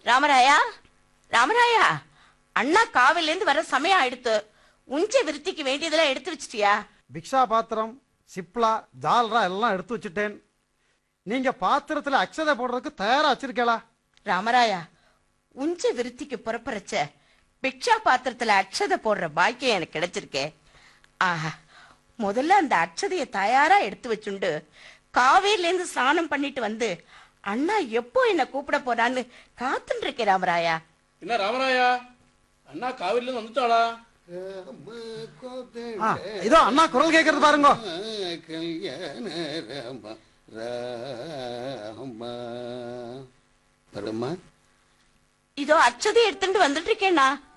ராமராயா ராமராயா அண்ணா காவில இருந்து வர சமயம் ஆயிடுத்து உஞ்ச விருத்திக்கு வேண்டியதெல்லாம் எடுத்து வச்சிட்டியா பிக்ஷா பாத்திரம் சிப்லா ஜால்ரா எல்லாம் எடுத்து வச்சுட்டேன் நீங்க பாத்திரத்துல அக்ஷதை போடுறதுக்கு தயாரா வச்சிருக்கீங்களா ராமராயா உஞ்ச விருத்திக்கு புறப்புறச்ச பிக்ஷா பாத்திரத்துல அக்ஷதை போடுற பாக்கியம் எனக்கு கிடைச்சிருக்கே ஆஹா முதல்ல அந்த அக்ஷதைய தயாரா எடுத்து வச்சுண்டு காவேரில இருந்து ஸ்நானம் பண்ணிட்டு வந்து அண்ணா எப்போ என்ன கூப்பிட போறான்னு காத்துட்டு இருக்கேன் ராமராயா என்ன ராமராயா அண்ணா காவிரில இருந்து வந்துட்டாளா ஆ, இதோ அண்ணா குரல் கேட்கறது பாருங்க கல்யாண ராம ராம பரமா இதோ அக்ஷதை எடுத்துட்டு வந்துட்டு இருக்கேண்ணா